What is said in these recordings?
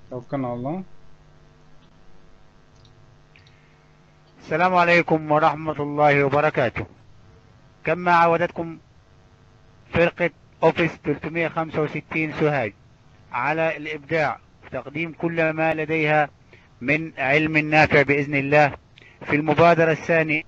توكلنا على الله السلام عليكم ورحمة الله وبركاته كما عودتكم فرقة اوفيس 365 سوهاج على الابداع في تقديم كل ما لديها من علم نافع بإذن الله في المبادرة الثانية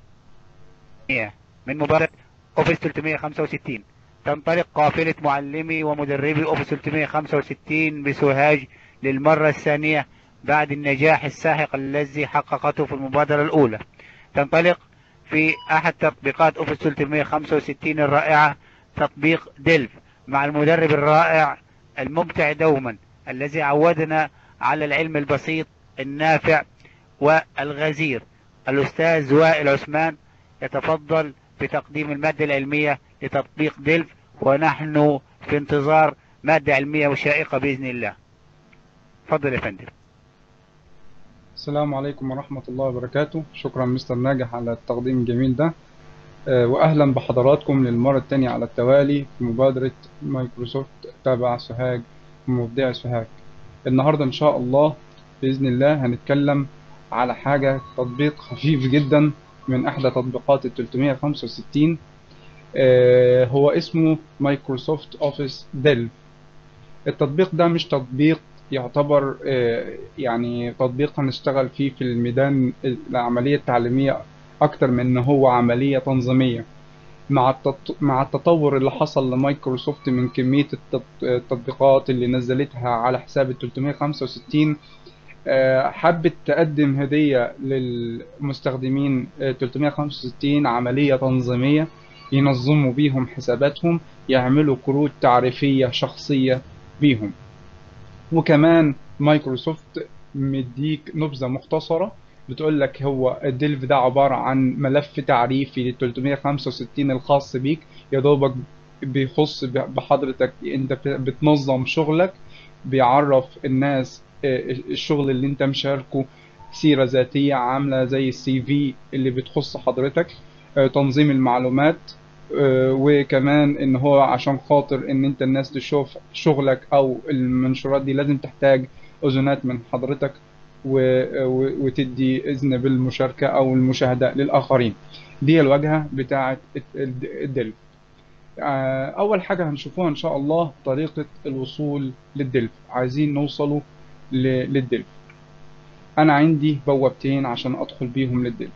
من مبادرة اوفيس 365 تنطلق قافلة معلمي ومدربي اوفيس 365 بسوهاج للمرة الثانية بعد النجاح الساحق الذي حققته في المبادرة الأولى تنطلق في أحد تطبيقات أوفيس 365 الرائعة تطبيق ديلف مع المدرب الرائع الممتع دوما الذي عودنا على العلم البسيط النافع والغزير الأستاذ وائل عثمان يتفضل بتقديم المادة العلمية لتطبيق ديلف ونحن في انتظار مادة علمية وشائقة بإذن الله تفضل يا فندم السلام عليكم ورحمة الله وبركاته شكرا مستر ناجح على التقديم الجميل ده آه، وأهلا بحضراتكم للمرة الثانية على التوالي في مبادرة مايكروسوفت تابع سوهاج ومبدع سوهاج النهاردة إن شاء الله بإذن الله هنتكلم على حاجة تطبيق خفيف جدا من إحدى تطبيقات ال 365 آه، هو اسمه مايكروسوفت أوفيس ديل التطبيق ده مش تطبيق يعتبر آه، يعني تطبيق هنشتغل فيه في الميدان العملية التعليمية أكتر من إن هو عملية تنظيمية مع التط... مع التطور اللي حصل لمايكروسوفت من كمية التط... التطبيقات اللي نزلتها على حساب ال 365 آه، حبت تقدم هدية للمستخدمين آه، 365 عملية تنظيمية ينظموا بيهم حساباتهم يعملوا كروت تعريفية شخصية بيهم وكمان مايكروسوفت مديك نبذة مختصرة بتقول لك هو الديلف ده عبارة عن ملف تعريفي لل 365 الخاص بيك يا دوبك بيخص بحضرتك انت بتنظم شغلك بيعرف الناس آه، الشغل اللي انت مشاركه سيرة ذاتية عاملة زي السي في اللي بتخص حضرتك آه، تنظيم المعلومات آه، وكمان ان هو عشان خاطر ان انت الناس تشوف شغلك او المنشورات دي لازم تحتاج اذونات من حضرتك و- و- وتدي اذن بالمشاركة او المشاهدة للاخرين دي الواجهة بتاعة الد- الدلف آه، اول حاجة هنشوفوها ان شاء الله طريقة الوصول للدلف عايزين نوصلوا ل- للدلف انا عندي بوابتين عشان ادخل بيهم للدلف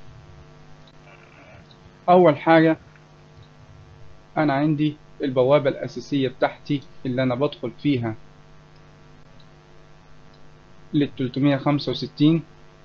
اول حاجة انا عندي البوابة الاساسية بتاعتي اللي انا بدخل فيها لل 365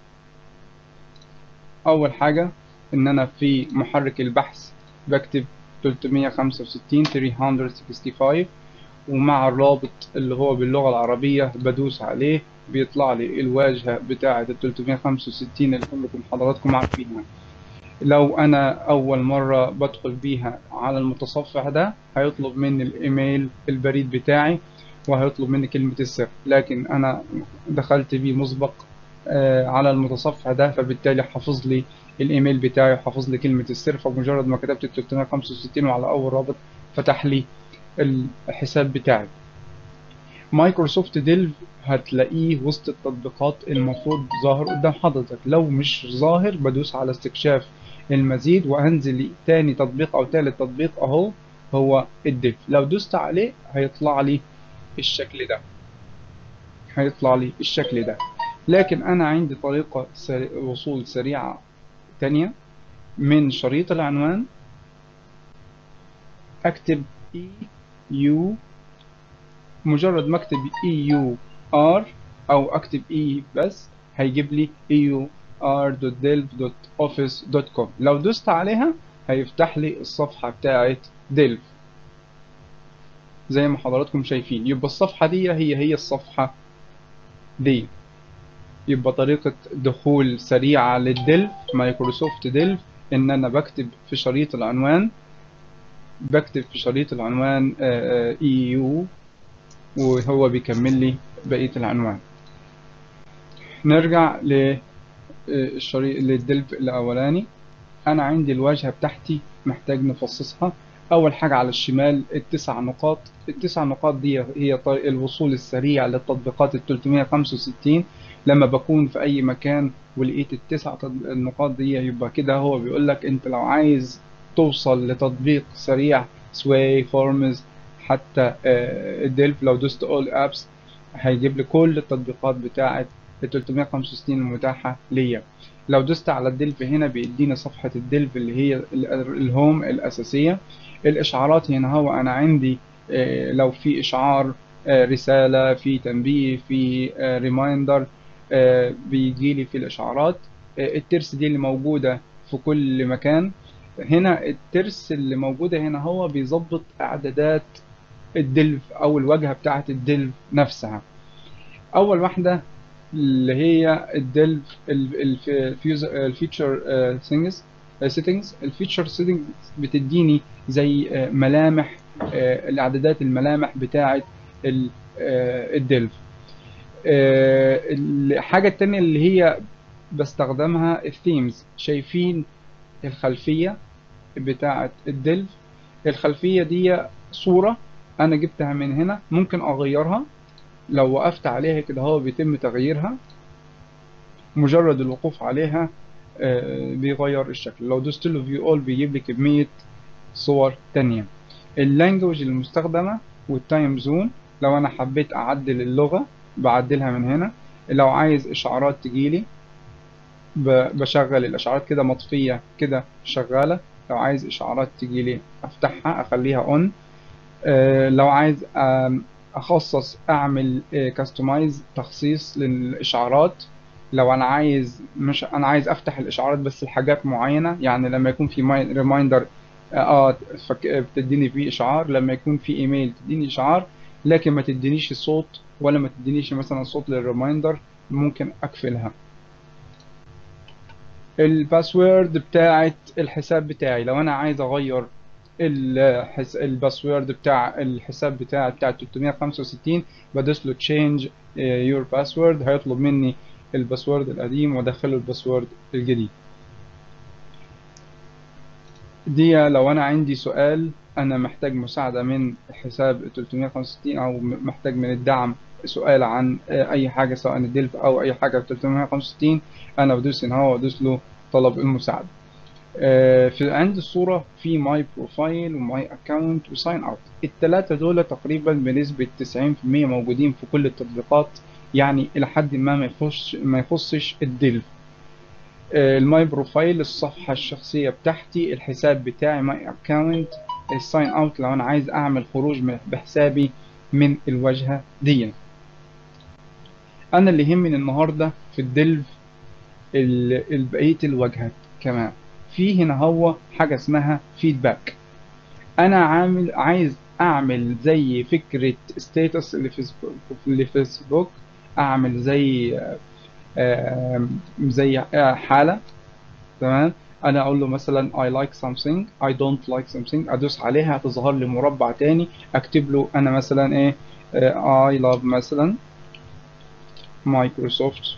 اول حاجة ان انا في محرك البحث بكتب 365 365 ومع الرابط اللي هو باللغة العربية بدوس عليه بيطلع لي الواجهة بتاعة ال 365 اللي كلكم حضراتكم عارفينها لو انا اول مرة بدخل بيها على المتصفح ده هيطلب مني الايميل البريد بتاعي وهيطلب مني كلمة السر لكن انا دخلت بيه مسبق آه، على المتصفح ده فبالتالي حافظ لي الايميل بتاعي وحافظ لي كلمة السر فمجرد ما كتبت 365 وعلى اول رابط فتح لي الحساب بتاعي مايكروسوفت ديلف هتلاقيه وسط التطبيقات المفروض ظاهر قدام حضرتك لو مش ظاهر بدوس على استكشاف المزيد وهنزل تاني تطبيق او تالت تطبيق اهو هو الديف لو دوست عليه هيطلع لي الشكل ده هيطلع لي الشكل ده لكن انا عندي طريقة سري... وصول سريعة تانية من شريط العنوان اكتب اي يو مجرد ما اكتب اي يو ار او اكتب اي بس هيجيب لي eur.delf.office.com لو دوست عليها هيفتح لي الصفحة بتاعت ديلف زي ما حضراتكم شايفين يبقى الصفحة دي هي هي الصفحة دي يبقى طريقة دخول سريعة للديلف مايكروسوفت ديلف ان انا بكتب في شريط العنوان بكتب في شريط العنوان اي يو وهو بيكمل لي بقية العنوان نرجع للشريط للدلف الأولاني أنا عندي الواجهة بتاعتي محتاج نفصصها اول حاجه على الشمال التسع نقاط التسع نقاط دي هي طريق الوصول السريع للتطبيقات ال 365 لما بكون في اي مكان ولقيت التسع تط- النقاط دي يبقى كده هو بيقول لك انت لو عايز توصل لتطبيق سريع سواي فورمز حتى آه، الديلف لو دوست اول ابس هيجيب لي كل التطبيقات بتاعه ال 365 المتاحه ليا لو دوست على الديلف هنا بيدينا صفحه الديلف اللي هي ال- الهوم الاساسيه الاشعارات هنا هو انا عندي آه، لو في اشعار آه، رساله في تنبيه في ريمايندر بيجي لي في الاشعارات آه، الترس دي اللي موجوده في كل مكان هنا الترس اللي موجوده هنا هو بيظبط اعدادات الدلف او الواجهه بتاعه الدلف نفسها اول واحده اللي هي الدلف الفيتشر سيتنجز سيتنجز الفيتشر سيتنجز بتديني زي آه، ملامح آه، الاعدادات الملامح بتاعه ال- آه، الدلف آه، الحاجه التانية اللي هي بستخدمها الثيمز شايفين الخلفيه بتاعه الدلف الخلفيه دي صوره انا جبتها من هنا ممكن اغيرها لو وقفت عليها كده هو بيتم تغييرها مجرد الوقوف عليها آه، بيغير الشكل لو دوست له فيو اول بيجيب لي كمية صور تانية اللانجوج المستخدمة والتايم زون لو انا حبيت اعدل اللغة بعدلها من هنا لو عايز اشعارات تجيلي ب- بشغل الاشعارات كده مطفية كده شغالة لو عايز اشعارات تجيلي افتحها اخليها اون لو عايز آم، اخصص اعمل كاستمايز تخصيص للاشعارات لو انا عايز مش انا عايز افتح الاشعارات بس لحاجات معينه يعني لما يكون في ريمايندر اه فك- بتديني فيه اشعار لما يكون في ايميل تديني اشعار لكن ما تدينيش الصوت ولا ما تدينيش مثلا صوت للريمايندر ممكن اقفلها الباسورد بتاعت الحساب بتاعي لو انا عايز اغير الحس... الباسورد بتاع الحساب بتاعي بتاع 365 بدوس له change يور باسورد هيطلب مني الباسورد القديم وادخله الباسورد الجديد دي لو انا عندي سؤال انا محتاج مساعدة من حساب 365 او م- محتاج من الدعم سؤال عن آه، اي حاجة سواء الدلف او اي حاجة في 365 انا بدوس هنا هو وادوس له طلب المساعدة آه، في عند الصورة في ماي بروفايل وماي اكونت وساين اوت التلاتة دول تقريبا بنسبة 90% موجودين في كل التطبيقات يعني الى حد ما ما يخش ما يخصش الدلف آه، الماي بروفايل الصفحة الشخصية بتاعتي الحساب بتاعي ماي اكونت الساين اوت لو انا عايز اعمل خروج من- بحسابي من الواجهة دي انا اللي يهمني النهاردة في الدلف ال- ال- بقية الواجهات كمان في هنا هو حاجة اسمها فيدباك انا عامل عايز اعمل زي فكرة ستاتس اللي في فيسبوك اللي في فيسبوك اعمل زي آه، زي آه، حالة تمام انا اقول له مثلا I like something I don't like something ادوس عليها هتظهر لي مربع تاني اكتب له انا مثلا ايه آه، I love مثلا مايكروسوفت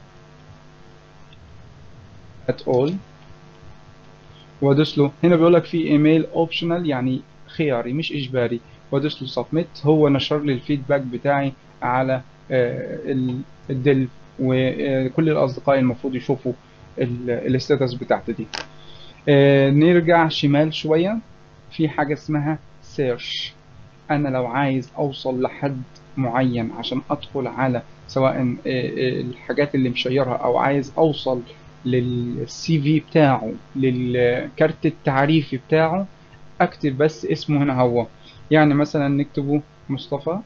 at all وادوس له هنا بيقول لك في ايميل اوبشنال يعني خياري مش اجباري وادوس له سبميت هو نشر لي الفيدباك بتاعي على آه، ال- الدل وكل الاصدقاء المفروض يشوفوا الستاتس بتاعتي دي آه، نرجع شمال شوية في حاجة اسمها سيرش انا لو عايز اوصل لحد معين عشان ادخل على سواء آه، آه، الحاجات اللي مشيرها او عايز اوصل للسي في بتاعه للكارت التعريفي بتاعه اكتب بس اسمه هنا هو يعني مثلا نكتبه مصطفى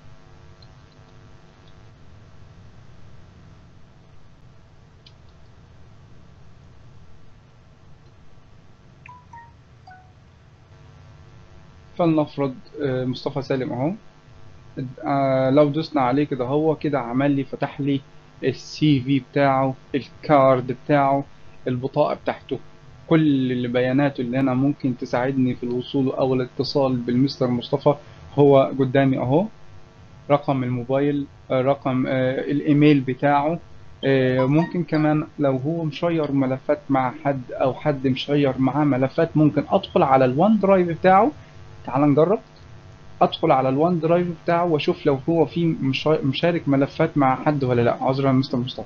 فلنفرض آه، مصطفى سالم اهو آه، لو دوسنا عليه كده هو كده عمل لي فتح لي السي في بتاعه الكارد بتاعه البطاقة بتاعته كل البيانات اللي انا ممكن تساعدني في الوصول او الاتصال بالمستر مصطفى هو قدامي اهو رقم الموبايل آه، رقم آه، الايميل بتاعه آه، ممكن كمان لو هو مشير ملفات مع حد او حد مشير معاه ملفات ممكن ادخل على الوان درايف بتاعه تعال نجرب ادخل على الوان درايف بتاعه واشوف لو هو في مشا- مشارك ملفات مع حد ولا لا عذرا يا مستر مصطفى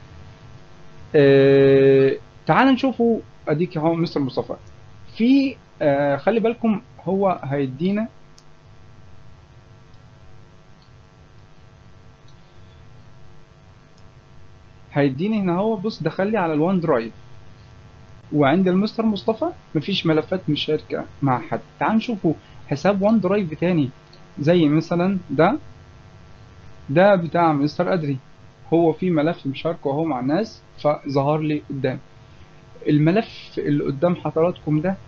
آه تعال نشوفه اديك اهو مستر مصطفى في آه خلي بالكم هو هيدينا هيديني هنا هو بص دخل لي على الوان درايف وعند المستر مصطفى مفيش ملفات مشاركة مع حد تعال نشوفوا حساب وان درايف تاني زي مثلا ده ده بتاع مستر أدري هو في ملف مشاركه اهو مع الناس فظهر لي قدام الملف اللي قدام حضراتكم ده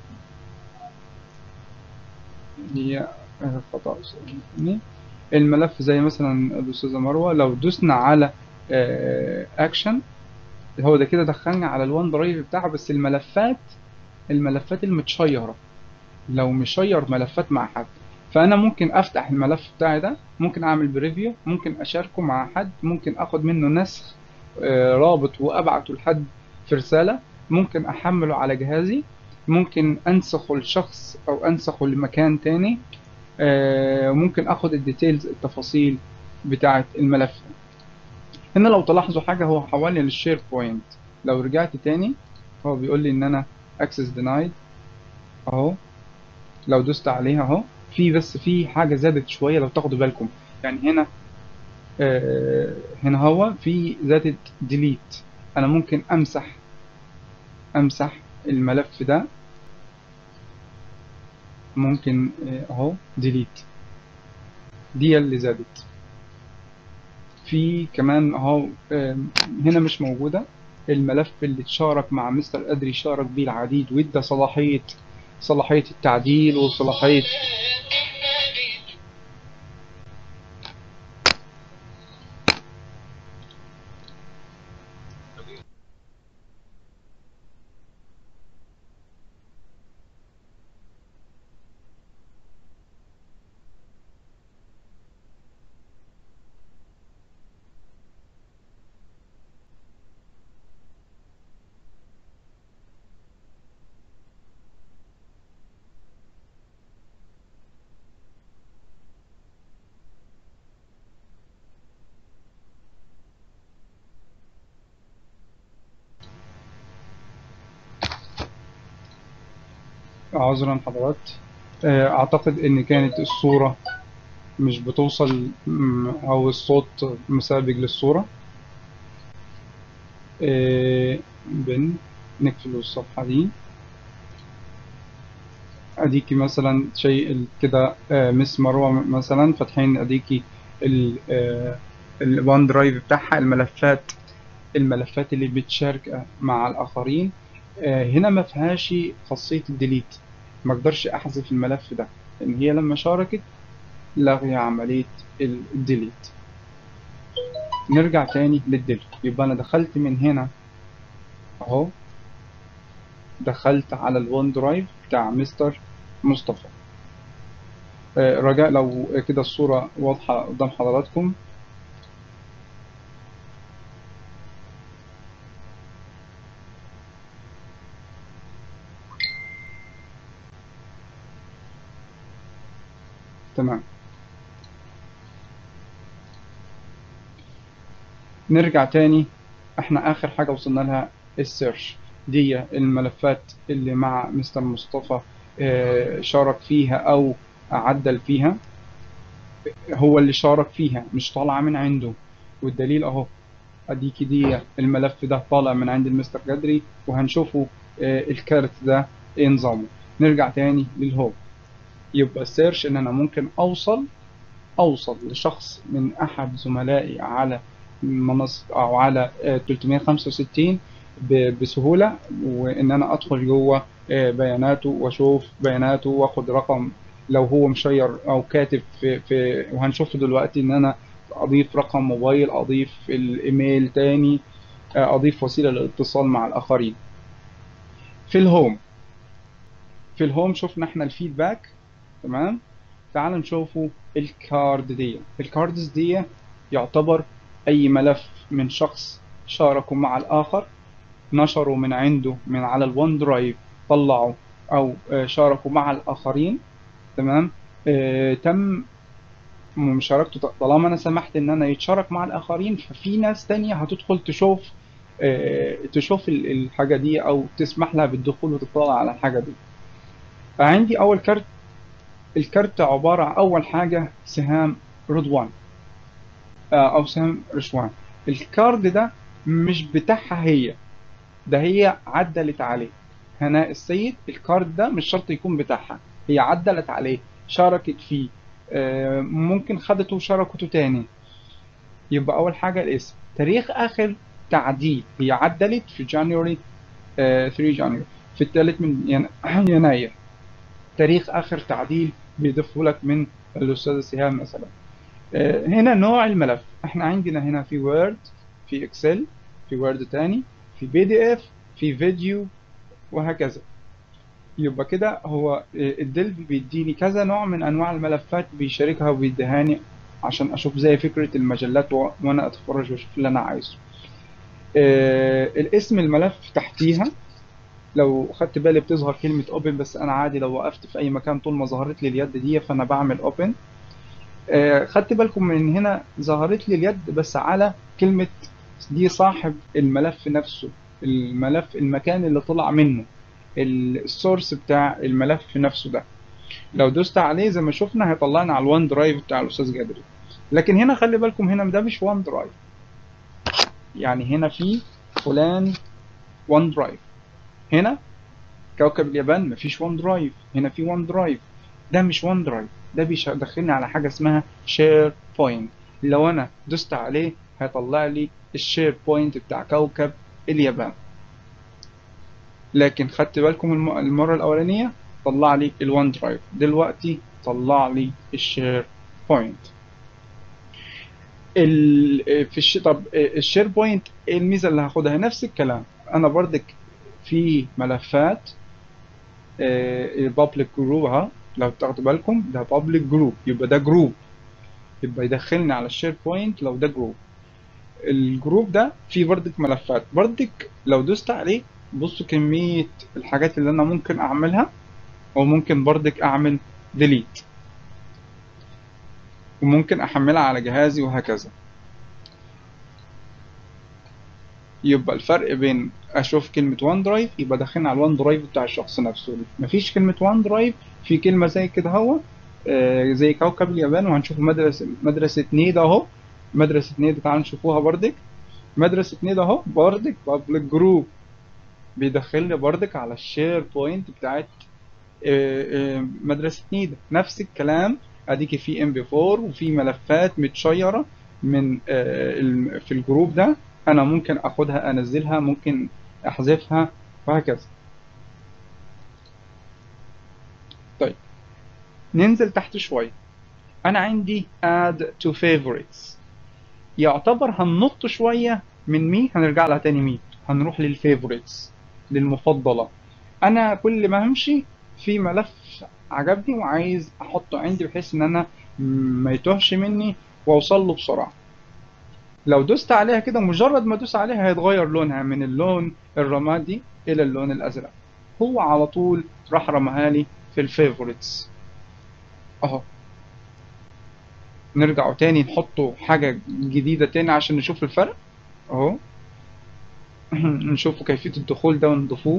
هي آه، خطأ سوري. الملف زي مثلا الأستاذة مروة لو دوسنا على اكشن هو ده كده دخلنا على الوان درايف بتاعه بس الملفات الملفات المتشيرة لو مشير ملفات مع حد فانا ممكن افتح الملف بتاعي ده ممكن اعمل بريفيو ممكن اشاركه مع حد ممكن اخد منه نسخ آه، رابط وابعته لحد في رسالة ممكن احمله على جهازي ممكن انسخه لشخص او انسخه لمكان تاني آه، ممكن اخد الديتيلز التفاصيل بتاعة الملف هنا لو تلاحظوا حاجة هو حولني للشير بوينت لو رجعت تاني هو بيقول لي ان انا access denied اهو لو دوست عليها اهو في بس في حاجة زادت شوية لو تاخدوا بالكم يعني هنا آه هنا هو في زادت delete انا ممكن امسح امسح الملف ده ممكن آه، اهو delete دي اللي زادت في كمان اهو آم، هنا مش موجودة الملف اللي اتشارك مع مستر أدري شارك بيه العديد وادى صلاحية صلاحية التعديل وصلاحية عذرا حضرات آه، اعتقد ان كانت الصورة مش بتوصل م، او الصوت مسابق للصورة آه، بن نقفل الصفحة دي اديكي مثلا شيء كده آه، مس مروة مثلا فاتحين اديكي الوان درايف بتاعها الملفات الملفات اللي بتشارك مع الاخرين آه، هنا ما فيهاش خاصية الديليت ما اقدرش احذف الملف ده لان هي لما شاركت لغي عملية الديليت نرجع تاني للديليت يبقى انا دخلت من هنا اهو دخلت على الون درايف بتاع مستر مصطفى آه، رجاء لو كده الصورة واضحة قدام حضراتكم تمام نرجع تاني احنا اخر حاجة وصلنا لها السيرش دي الملفات اللي مع مستر مصطفى آه، شارك فيها او عدل فيها هو اللي شارك فيها مش طالعة من عنده والدليل اهو اديكي دي الملف ده طالع من عند المستر جدري وهنشوفه آه، الكارت ده ايه نظامه نرجع تاني للهوم يبقى السيرش ان انا ممكن اوصل اوصل لشخص من احد زملائي على منصة او على آه، 365 ب- بسهولة وان انا ادخل جوه آه، بياناته واشوف بياناته واخد رقم لو هو مشير او كاتب في, في وهنشوف دلوقتي ان انا اضيف رقم موبايل اضيف الايميل تاني آه، اضيف وسيلة للاتصال مع الاخرين في الهوم في الهوم شفنا احنا الفيدباك تمام تعال نشوفوا الكارد دي الكاردز دي يعتبر اي ملف من شخص شاركوا مع الاخر نشروا من عنده من على الون درايف طلعوا او آه، شاركوا مع الاخرين تمام آه تم مشاركته طالما انا سمحت ان انا يتشارك مع الاخرين ففي ناس تانية هتدخل تشوف آه تشوف ال- الحاجة دي او تسمح لها بالدخول وتطلع على الحاجة دي عندي اول كارت الكارت عبارة عن اول حاجة سهام رضوان آه او سهام رشوان الكارد ده مش بتاعها هي ده هي عدلت عليه هناء السيد الكارد ده مش شرط يكون بتاعها هي عدلت عليه شاركت فيه آه، ممكن خدته وشاركته تاني يبقى أول حاجة الاسم تاريخ آخر تعديل هي عدلت في جانيوري 3 جانيوري في الثالث من ين- يناير تاريخ آخر تعديل بيضيفه لك من الأستاذ سهام مثلا آه، هنا نوع الملف احنا عندنا هنا في وورد في اكسل في وورد تاني في بي دي اف في فيديو وهكذا يبقى كده هو آه، الدلف بيديني كذا نوع من انواع الملفات بيشاركها وبيديهاني عشان اشوف زي فكرة المجلات و- وانا اتفرج واشوف اللي انا عايزه آه، الاسم الملف تحتيها لو خدت بالي بتظهر كلمة اوبن بس انا عادي لو وقفت في اي مكان طول ما ظهرت لي اليد دي فانا بعمل اوبن آه، خدت بالكم من هنا ظهرت لي اليد بس على كلمة دي صاحب الملف نفسه الملف المكان اللي طلع منه ال- السورس بتاع الملف نفسه ده لو دوست عليه زي ما شفنا هيطلعنا على الوان درايف بتاع الاستاذ جابر لكن هنا خلي بالكم هنا ده مش وان درايف يعني هنا في فلان وان درايف هنا كوكب اليابان مفيش وان درايف هنا في وان درايف ده مش وان درايف ده بيدخلني على حاجه اسمها شير بوينت لو انا دوست عليه هيطلع لي الشير بوينت بتاع كوكب اليابان لكن خدت بالكم الم- المره الاولانيه طلع لي الوان درايف دلوقتي طلع لي الشير بوينت ال في الش... طب الشير بوينت ايه الميزه اللي هاخدها نفس الكلام انا بردك في ملفات البابليك جروب ها لو تاخدوا بالكم ده بابليك جروب يبقى ده جروب يبقى يدخلني على الشير بوينت لو ده جروب الجروب ده فيه بردك ملفات بردك لو دوست عليه بصوا كمية الحاجات اللي انا ممكن اعملها وممكن بردك اعمل ديليت وممكن احملها على جهازي وهكذا يبقى الفرق بين اشوف كلمة وان درايف يبقى داخلين على الوان درايف بتاع الشخص نفسه مفيش كلمة وان درايف في كلمة زي كده هو آه، زي كوكب اليابان وهنشوف مدرسة مدرسة نيدا اهو مدرسة نيدا تعالوا نشوفوها بردك مدرسة نيدا اهو بردك بابليك جروب بيدخلني بردك على الشير بوينت بتاعت آه، آه، مدرسة نيدا نفس الكلام اديكي في ام بي 4 وفي ملفات متشيرة من آه، الم- في الجروب ده انا ممكن اخدها انزلها ممكن احذفها وهكذا طيب ننزل تحت شوية انا عندي add to favorites يعتبر هننط شوية من مي هنرجع لها تاني مي هنروح للفيفوريتس للمفضلة انا كل ما همشي في ملف عجبني وعايز احطه عندي بحيث ان انا ما يتوهش مني واوصل له بسرعة لو دوست عليها كده مجرد ما ادوس عليها هيتغير لونها من اللون الرمادي الى اللون الازرق هو على طول راح رماها لي في الفيفوريتس اهو نرجع تاني نحطه حاجة جديدة تاني عشان نشوف الفرق اهو نشوف كيفية الدخول ده ونضيفوه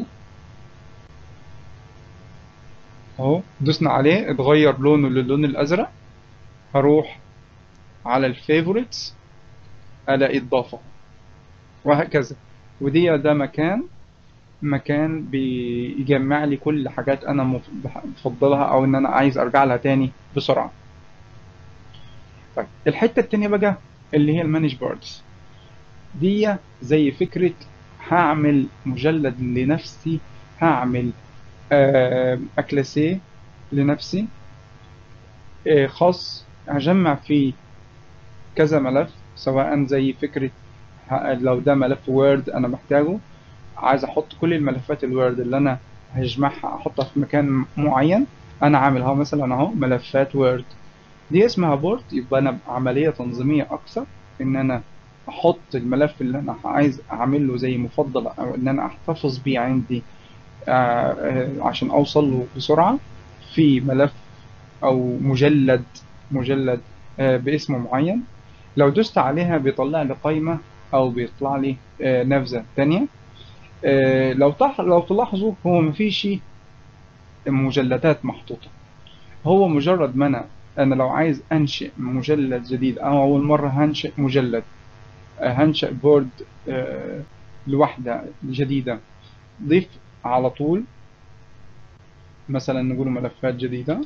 اهو دوسنا عليه اتغير لونه للون الازرق هروح على الفيفوريتس الاقي اضافه وهكذا ودي ده مكان مكان بيجمع لي كل حاجات انا مف- بح- بفضلها او ان انا عايز ارجع لها تاني بسرعه طيب الحته التانية بقى اللي هي المانج بوردز دي زي فكره هعمل مجلد لنفسي هعمل آه، اكلاسيه لنفسي آه، خاص هجمع فيه كذا ملف سواء زي فكرة ه- لو ده ملف وورد أنا محتاجه عايز أحط كل الملفات الوورد اللي أنا هجمعها أحطها في مكان معين أنا عاملها مثلا أهو ملفات وورد دي اسمها بورد يبقى أنا عملية تنظيمية أكثر إن أنا أحط الملف اللي أنا عايز أعمل له زي مفضلة أو إن أنا أحتفظ بيه عندي آه، آه، عشان أوصل له بسرعة في ملف او مجلد مجلد آه، باسم معين لو دوست عليها بيطلع لي قائمة او بيطلع لي آه، نافذة تانية آه، لو تح... لو تلاحظوا هو مفيش مجلدات محطوطة هو مجرد ما انا انا لو عايز انشئ مجلد جديد او اول مرة هنشئ مجلد آه، هنشئ بورد آه، لوحدة جديدة ضيف على طول مثلا نقول ملفات جديدة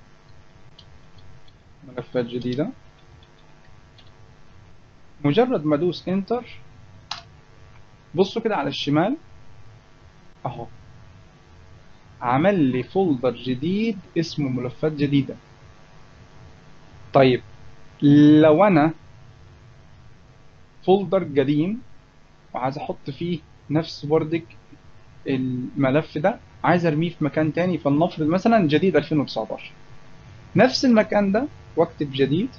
ملفات جديدة مجرد ما ادوس انتر بصوا كده على الشمال اهو عمل لي فولدر جديد اسمه ملفات جديدة طيب لو انا فولدر قديم وعايز احط فيه نفس بردك الملف ده عايز ارميه في مكان تاني فلنفرض مثلا جديد 2019 نفس المكان ده واكتب جديد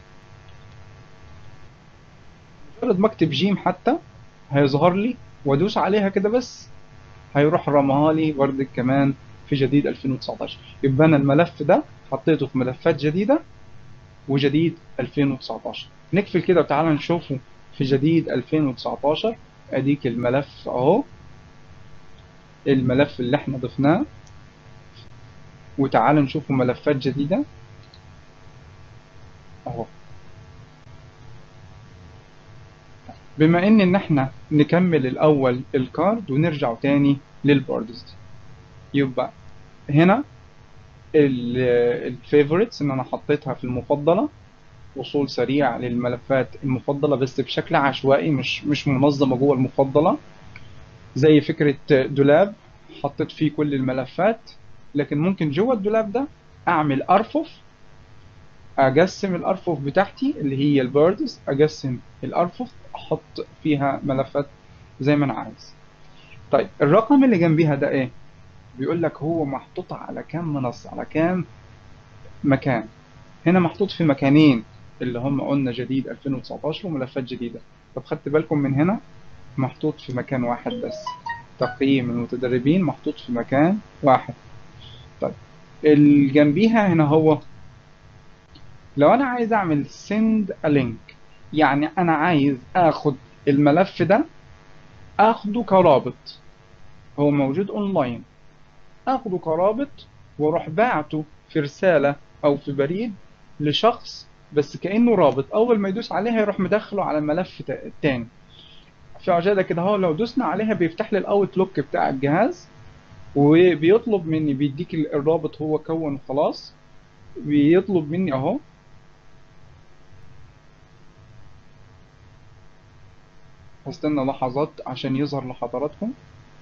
مجرد ما اكتب جيم حتى هيظهر لي وادوس عليها كده بس هيروح رماها لي بردك كمان في جديد 2019 يبقى انا الملف ده حطيته في ملفات جديدة وجديد 2019 نقفل كده وتعالى نشوفه في جديد 2019 اديك الملف اهو الملف اللي احنا ضفناه وتعالى نشوفه ملفات جديدة اهو بما ان ان احنا نكمل الاول الكارد ونرجع تاني للبوردز دي يبقى هنا الفيفوريتس ان انا حطيتها في المفضلة وصول سريع للملفات المفضلة بس بشكل عشوائي مش مش منظمة جوه المفضلة زي فكرة دولاب حطيت فيه كل الملفات لكن ممكن جوه الدولاب ده اعمل ارفف اقسم الارفف بتاعتي اللي هي البيردز اقسم الارفف احط فيها ملفات زي ما انا عايز طيب الرقم اللي جنبيها ده ايه بيقول لك هو محطوط على كام منصة على كام مكان هنا محطوط في مكانين اللي هم قلنا جديد 2019 وملفات جديدة طب خدت بالكم من هنا محطوط في مكان واحد بس تقييم المتدربين محطوط في مكان واحد طيب اللي جنبيها هنا هو لو انا عايز اعمل send a link يعني انا عايز اخد الملف ده اخده كرابط هو موجود اونلاين اخده كرابط واروح باعته في رسالة او في بريد لشخص بس كأنه رابط اول ما يدوس عليها يروح مدخله على الملف تا- التاني في عجالة كده اهو لو دوسنا عليها بيفتح لي الاوتلوك بتاع الجهاز وبيطلب مني بيديك ال- الرابط هو كون خلاص بيطلب مني اهو هستنى لحظات عشان يظهر لحضراتكم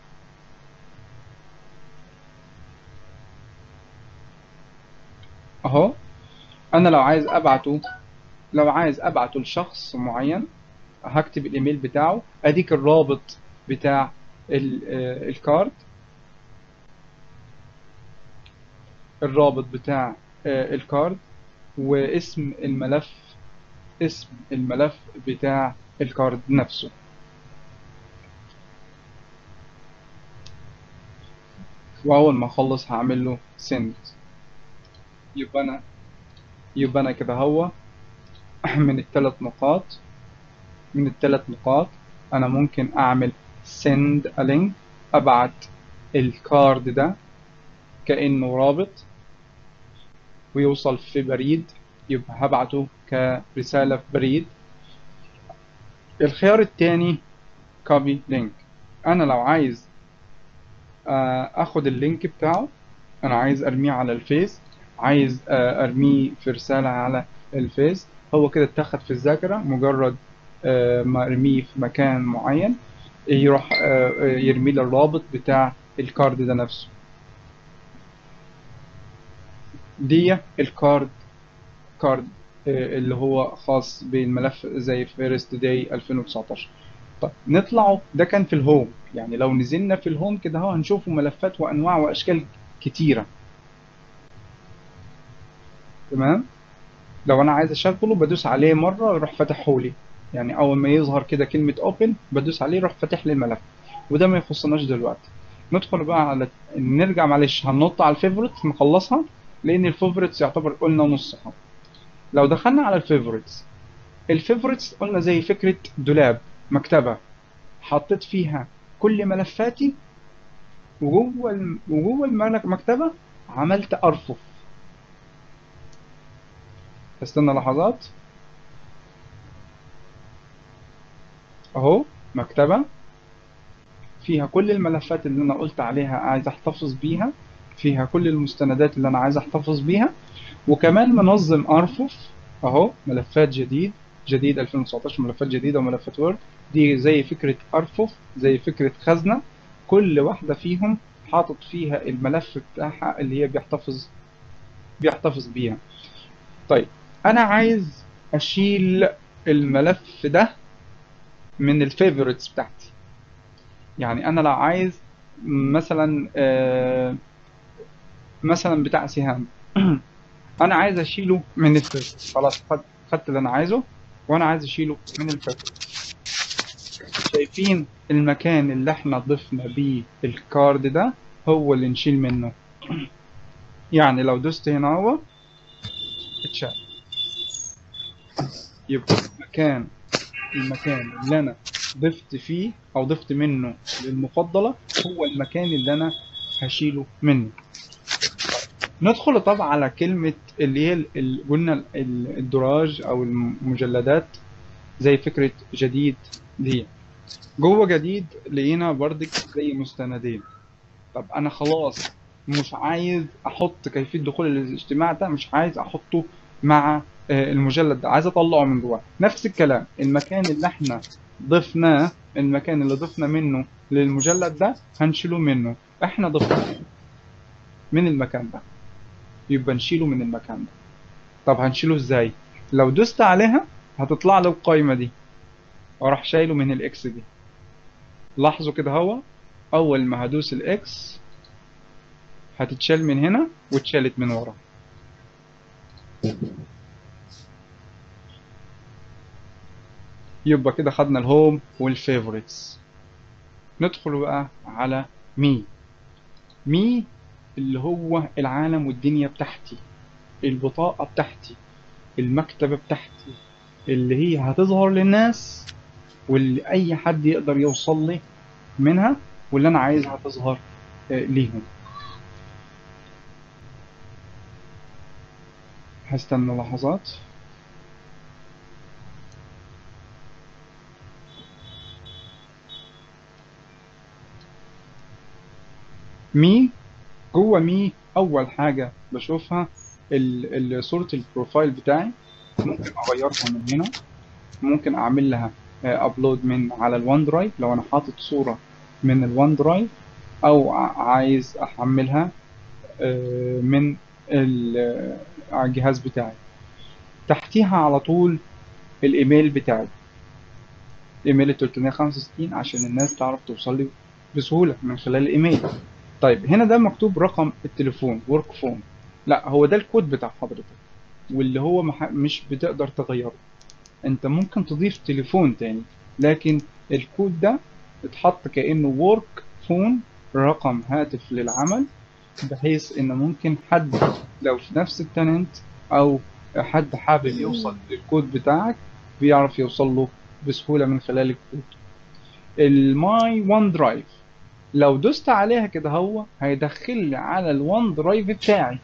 اهو انا لو عايز ابعته لو عايز ابعته لشخص معين هكتب الايميل بتاعه اديك الرابط بتاع ال- آه، الكارد الرابط بتاع آه، الكارد واسم الملف اسم الملف بتاع الكارد نفسه واول ما اخلص هعمل له send يبقى انا يبقى انا كده هو من الثلاث نقاط من الثلاث نقاط انا ممكن اعمل send a link ابعت الكارد ده كأنه رابط ويوصل في بريد يبقى هبعته كرسالة في بريد الخيار التاني copy link انا لو عايز آه، اخد اللينك بتاعه انا عايز ارميه على الفيس عايز آه، ارميه في رسالة على الفيس هو كده اتاخد في الذاكرة مجرد آه، ما ارميه في مكان معين يروح آه، آه، يرمي لي الرابط بتاع الكارد ده نفسه دي الكارد كارد آه، اللي هو خاص بالملف زي فيرست داي 2019 طيب نطلعوا ده كان في الهوم يعني لو نزلنا في الهوم كده اهو هنشوفوا ملفات وانواع واشكال كتيره تمام لو انا عايز اشغله بدوس عليه مره يروح فاتحه لي يعني اول ما يظهر كده كلمه اوبن بدوس عليه يروح فاتح لي الملف وده ما يخصناش دلوقتي ندخل بقى على نرجع معلش هننط على الفيفوريت نخلصها لان الفيفوريتس يعتبر قلنا نصها لو دخلنا على الفيفوريتس الفيفوريتس قلنا زي فكرة دولاب مكتبة حطيت فيها كل ملفاتي وجوه الم- وجوه المكتبة عملت أرفف استنى لحظات اهو مكتبة فيها كل الملفات اللي انا قلت عليها عايز احتفظ بيها فيها كل المستندات اللي انا عايز احتفظ بيها وكمان منظم ارفف اهو ملفات جديد جديد 2019 ملفات جديدة وملفات وورد دي زي فكرة ارفف زي فكرة خزنة كل واحدة فيهم حاطط فيها الملف بتاعها اللي هي بيحتفظ بيحتفظ بيها طيب انا عايز اشيل الملف ده من الفيفوريتس بتاعتي يعني انا لو عايز مثلا آه، مثلا بتاع سهام انا عايز اشيله من الفيفوريتس خلاص خد- خدت اللي انا عايزه وانا عايز اشيله من الفيفوريتس شايفين المكان اللي احنا ضفنا بيه الكارد ده هو اللي نشيل منه يعني لو دوست هنا هو اتشال يبقى المكان المكان اللي انا ضفت فيه او ضفت منه للمفضلة هو المكان اللي انا هشيله منه ندخل طبعا على كلمة اللي هي ال- ال- قلنا ال- ال- الدراج او المجلدات زي فكرة جديد دي جوه جديد لقينا بردك زي مستندين طب انا خلاص مش عايز احط كيفية دخول الاجتماع ده مش عايز احطه مع آه، المجلد ده عايز اطلعه من جواه نفس الكلام المكان اللي احنا ضفناه المكان اللي ضفنا منه للمجلد ده هنشيله منه احنا ضفناه من المكان ده يبقى نشيله من المكان ده طب هنشيله ازاي لو دوست عليها هتطلع له القايمة دي واروح شايله من الاكس دي لاحظوا كده هو اول ما هدوس الاكس هتتشال من هنا واتشالت من ورا يبقى كده خدنا الهوم والفيفوريتس ندخل بقى على مي مي اللي هو العالم والدنيا بتاعتي البطاقة بتاعتي المكتبة بتاعتي اللي هي هتظهر للناس واللي أي حد يقدر يوصل لي منها واللي أنا عايزها تظهر آه، ليهم هستنى لحظات مي جوه مي اول حاجه بشوفها ال- ال- صوره البروفايل بتاعي ممكن اغيرها من هنا ممكن اعمل لها ابلود من على الوان درايف لو انا حاطط صوره من الوان درايف او ع- عايز احملها آه، من ال- على الجهاز بتاعي تحتيها على طول الايميل بتاعي ايميل 365 عشان الناس تعرف توصل لي بسهوله من خلال الايميل طيب هنا ده مكتوب رقم التليفون ورك فون لا هو ده الكود بتاع حضرتك واللي هو مح- مش بتقدر تغيره انت ممكن تضيف تليفون تاني لكن الكود ده اتحط كأنه ورك فون رقم هاتف للعمل بحيث ان ممكن حد لو في نفس التننت او حد حابب يوصل للكود بتاعك بيعرف يوصل له بسهولة من خلال الكود الماي وان درايف لو دوست عليها كده هو هيدخل لي على الوان درايف بتاعي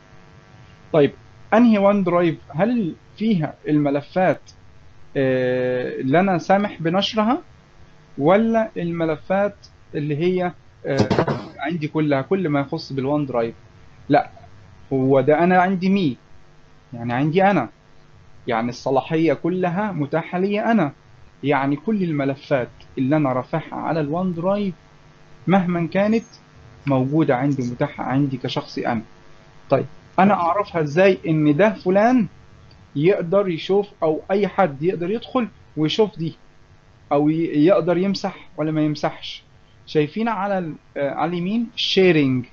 طيب انهي وان درايف هل فيها الملفات آه، اللي انا سامح بنشرها ولا الملفات اللي هي آه، عندي كلها كل ما يخص بالوان درايف لا هو ده انا عندي مي يعني عندي انا يعني الصلاحية كلها متاحة لي انا يعني كل الملفات اللي انا رافعها على الوان درايف مهما كانت موجودة عندي متاحة عندي كشخصي انا طيب انا اعرفها ازاي ان ده فلان يقدر يشوف او اي حد يقدر يدخل ويشوف دي او ي- يقدر يمسح ولا ما يمسحش شايفين على ال- آه، على اليمين شيرنج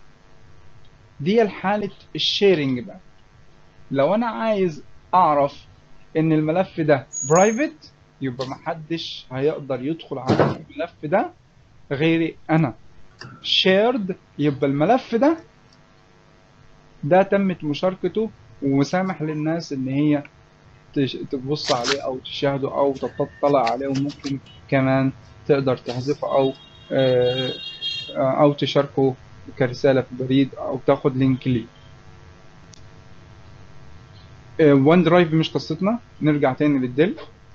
دي الحالة الشيرنج بقى لو انا عايز اعرف ان الملف ده برايفت يبقى محدش هيقدر يدخل على الملف ده غيري انا شيرد يبقى الملف ده ده تمت مشاركته وسامح للناس ان هي تش- تبص عليه او تشاهده او تطلع عليه وممكن كمان تقدر تحذفه او آه، آه، او تشاركه كرسالة في البريد او تاخد لينك ليه وان درايف مش قصتنا نرجع تاني للدل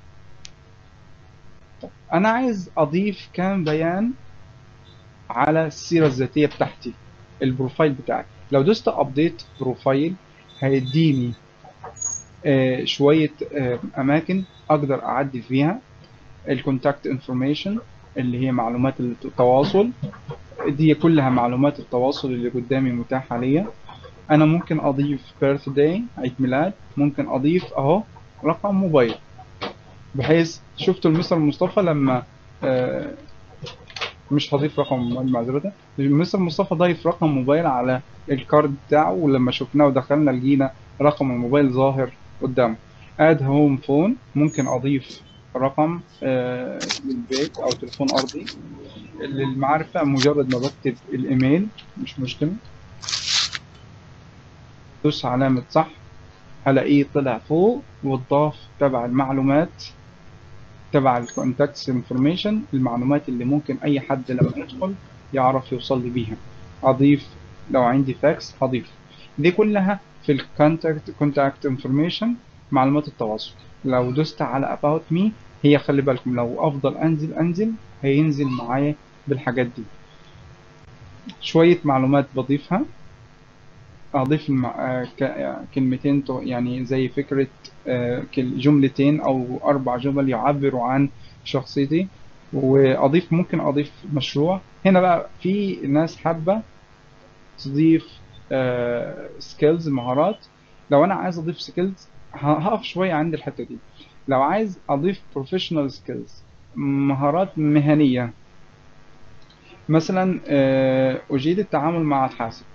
انا عايز اضيف كام بيان على السيرة الذاتية بتاعتي البروفايل بتاعي لو دوست ابديت بروفايل هيديني آه، شوية آه، أماكن أقدر أعدي فيها الكونتاكت انفورميشن اللي هي معلومات التواصل دي كلها معلومات التواصل اللي قدامي متاحة ليا أنا ممكن أضيف birthday عيد ميلاد ممكن أضيف أهو رقم موبايل بحيث شفتوا المستر مصطفى لما آه، مش هضيف رقم موبايل معذرة المستر مصطفى ضايف رقم موبايل على الكارد بتاعه ولما شفناه ودخلنا لقينا رقم الموبايل ظاهر قدامه اد هوم فون ممكن اضيف رقم آه، للبيت او تليفون ارضي للمعرفة مجرد ما بكتب الايميل مش مشكلة دوس علامة صح هلاقيه طلع فوق واتضاف تبع المعلومات تبع الكونتاكتس انفورميشن المعلومات اللي ممكن اي حد لما يدخل يعرف يوصل لي بيها اضيف لو عندي فاكس هضيف دي كلها في الكونتاكت كونتاكت انفورميشن معلومات التواصل لو دوست على about me هي خلي بالكم لو افضل انزل انزل هينزل معايا بالحاجات دي شوية معلومات بضيفها أضيف الم... آه، ك... آه، كلمتين تو- يعني زي فكرة آه، كل- جملتين أو أربع جمل يعبروا عن شخصيتي وأضيف ممكن أضيف مشروع هنا بقى في ناس حابة تضيف سكيلز مهارات لو أنا عايز أضيف سكيلز هقف شوية عند الحتة دي لو عايز أضيف بروفيشنال سكيلز مهارات مهنية مثلا آه، أجيد التعامل مع الحاسب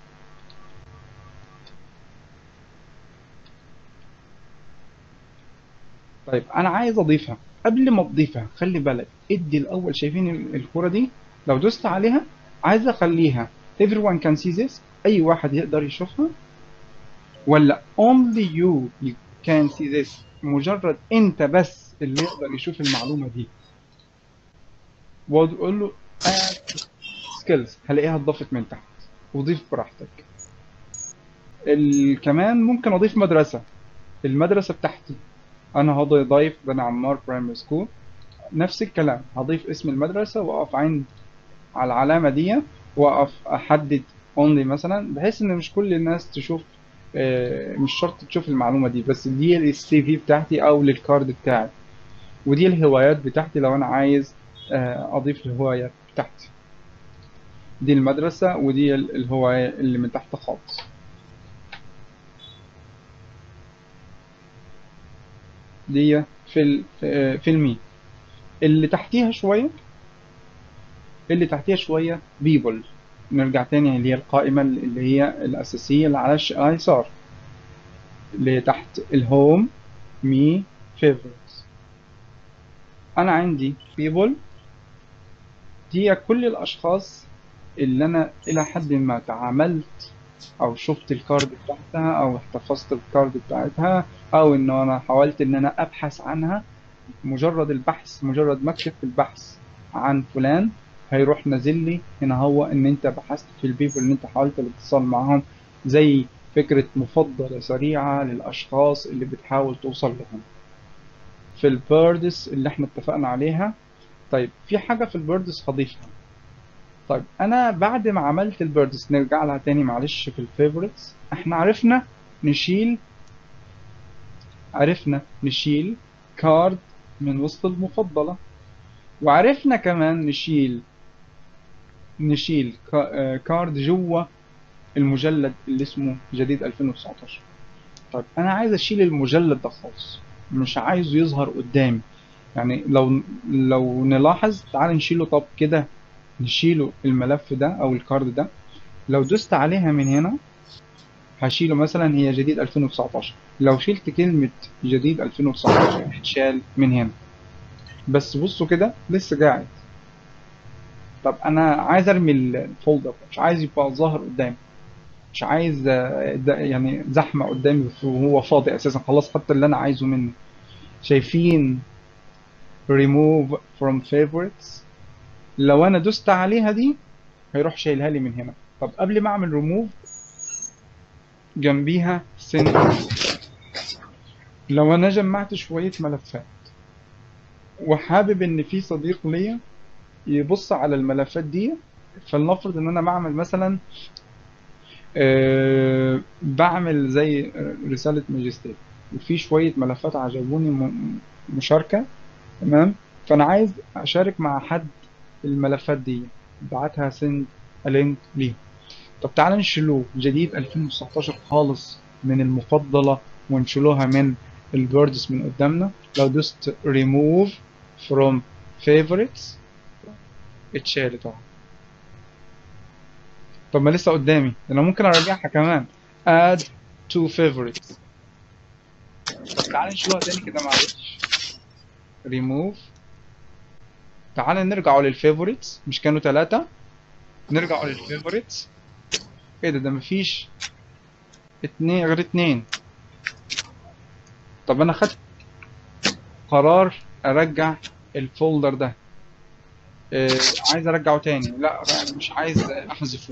طيب انا عايز اضيفها قبل ما تضيفها خلي بالك ادي الاول شايفين ال- الكرة دي لو دوست عليها عايز اخليها everyone can see this اي واحد يقدر يشوفها ولا only you you can see this مجرد انت بس اللي يقدر يشوف المعلومة دي واقول له add skills هلاقيها اتضافت من تحت وضيف براحتك ال- كمان ممكن اضيف مدرسة المدرسة بتاعتي انا هضي- ضايف بني عمار برايمري سكول نفس الكلام هضيف اسم المدرسة واقف عند على العلامة دي واقف احدد only مثلا بحيث ان مش كل الناس تشوف آه، مش شرط تشوف المعلومة دي بس دي السي في بتاعتي او للكارد بتاعي ودي الهوايات بتاعتي لو انا عايز آه، اضيف الهوايات بتاعتي دي المدرسة ودي ال- الهواية اللي من تحت خالص دي في ال- في في المي اللي تحتيها شوية اللي تحتيها شوية بيبل نرجع تاني اللي هي القائمة اللي هي الأساسية اللي على الش- على اليسار اللي تحت الهوم مي favorites أنا عندي people دي كل الأشخاص اللي أنا إلى حد ما تعاملت أو شفت الكارد بتاعتها أو احتفظت الكارد بتاعتها أو إن أنا حاولت إن أنا أبحث عنها مجرد البحث مجرد ما اكتب في البحث عن فلان هيروح نازل لي هنا هو ان انت بحثت في البيبل اللي انت حاولت الاتصال معاهم زي فكرة مفضلة سريعة للاشخاص اللي بتحاول توصل لهم في البيردس اللي احنا اتفقنا عليها طيب في حاجة في البيردس هضيفها طيب انا بعد ما عملت البيردس نرجع لها تاني معلش في الفيفوريتس احنا عرفنا نشيل عرفنا نشيل كارد من وسط المفضلة وعرفنا كمان نشيل نشيل كا- آه، كارد جوه المجلد اللي اسمه جديد 2019 طيب انا عايز اشيل المجلد ده خالص مش عايزه يظهر قدامي يعني لو لو نلاحظ تعال نشيله طب كده نشيله الملف ده او الكارد ده لو دوست عليها من هنا هشيله مثلا هي جديد 2019 لو شلت كلمة جديد 2019 هتشال من هنا بس بصوا كده لسه قاعد طب انا عايز ارمي الفولدر مش عايز يبقى ظاهر قدامي مش عايز آه، ده يعني زحمة قدامي وهو فاضي اساسا خلاص حتى اللي انا عايزه منه شايفين remove from favorites لو انا دوست عليها دي هيروح شايلها لي من هنا طب قبل ما اعمل remove جنبيها send لو انا جمعت شوية ملفات وحابب ان في صديق ليا يبص على الملفات دي فلنفرض ان انا بعمل مثلا آه، بعمل زي رسالة ماجستير وفي شوية ملفات عجبوني م- مشاركة تمام فانا عايز اشارك مع حد الملفات دي بعتها سند لينك ليه طب تعالى نشيلوه جديد 2019 خالص من المفضلة ونشيلوها من البوردز من قدامنا لو دوست remove from favorites اتشالت اهو طب ما لسه قدامي انا ممكن ارجعها كمان add to favorites طب تعالى نشيلوها تاني كده معلش remove تعالى نرجعوا للفيفوريتس مش كانوا ثلاثة نرجعوا للفيفوريتس ايه ده ده مفيش اتنين غير اتنين طب انا خدت قرار ارجع الفولدر ده اه عايز ارجعه تاني لا مش عايز احذفه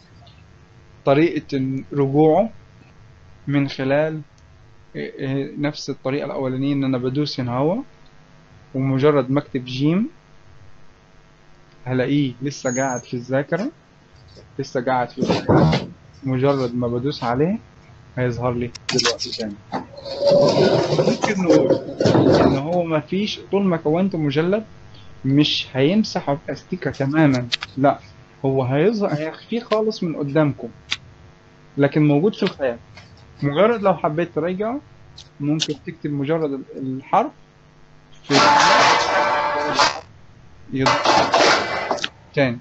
طريقة رجوعه من خلال اه، اه، نفس الطريقة الأولانية إن أنا بدوس هنا هوا ومجرد ما أكتب جيم هلاقيه لسه قاعد في الذاكرة لسه قاعد في الذاكرة مجرد ما بدوس عليه هيظهر لي دلوقتي تاني ممكن نقول ان هو ما فيش طول ما كونت مجلد مش هيمسحه باستيكة تماما لا هو هيظهر هيخفيه خالص من قدامكم لكن موجود في الخيال مجرد لو حبيت ترجعه ممكن تكتب مجرد الحرف في يظهر تاني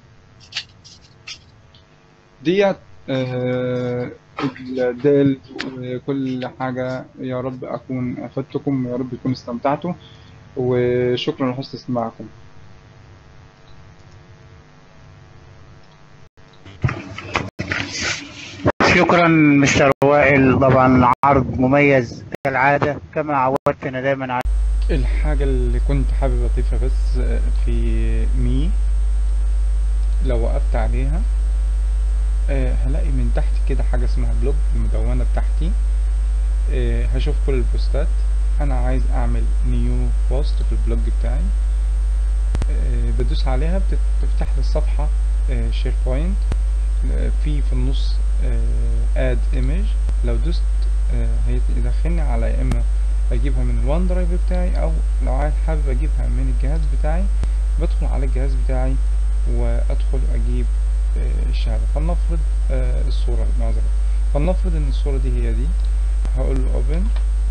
ديت آه، الدال وكل حاجة يا رب أكون أفدتكم ويا رب تكونوا استمتعتوا وشكرا لحسن استماعكم شكرا مستر وائل طبعا عرض مميز كالعادة كما عودتنا دائما على الحاجة اللي كنت حابب أضيفها بس في مي لو وقفت عليها آه، هلاقي من تحت كده حاجة اسمها بلوج المدونة بتاعتي آه، هشوف كل البوستات أنا عايز أعمل نيو بوست في البلوج بتاعي آه، بدوس عليها بتفتح لي الصفحة شير بوينت في في النص اد ايمج لو دوست آه، هيدخلني على يا اما اجيبها من الوان درايف بتاعي او لو عايز حابب اجيبها من الجهاز بتاعي بدخل على الجهاز بتاعي وادخل اجيب آه، الشهادة فلنفرض آه، الصورة معذرة فلنفرض ان الصورة دي هي دي هقول له اوبن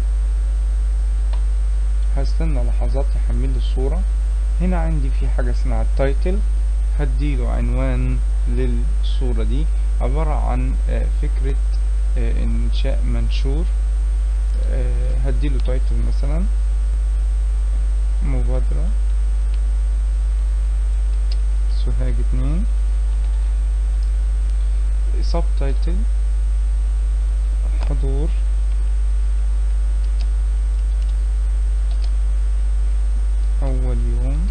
هستنى لحظات يحمل لي الصورة هنا عندي في حاجة اسمها التايتل هديله عنوان للصورة دي عبارة عن آه، فكرة آه، إنشاء منشور آه، هديله تايتل مثلا مبادرة سوهاج اتنين سب تايتل حضور أول يوم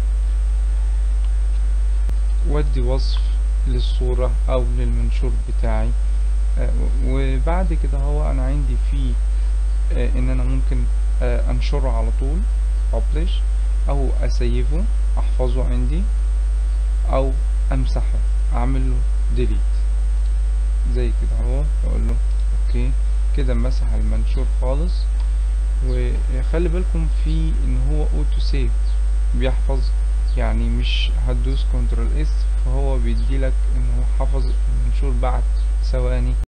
ودي وصف للصورة أو للمنشور بتاعي آه، وبعد كده هو أنا عندي فيه آه، إن أنا ممكن آه، أنشره على طول publish أو أسيفه أحفظه عندي أو أمسحه أعمل له delete زي كده اهو أقول له أوكي كده مسح المنشور خالص وخلي بالكم في إن هو auto save بيحفظ يعني مش هتدوس كنترول اس فهو بيديلك ان هو حفظ المنشور بعد ثواني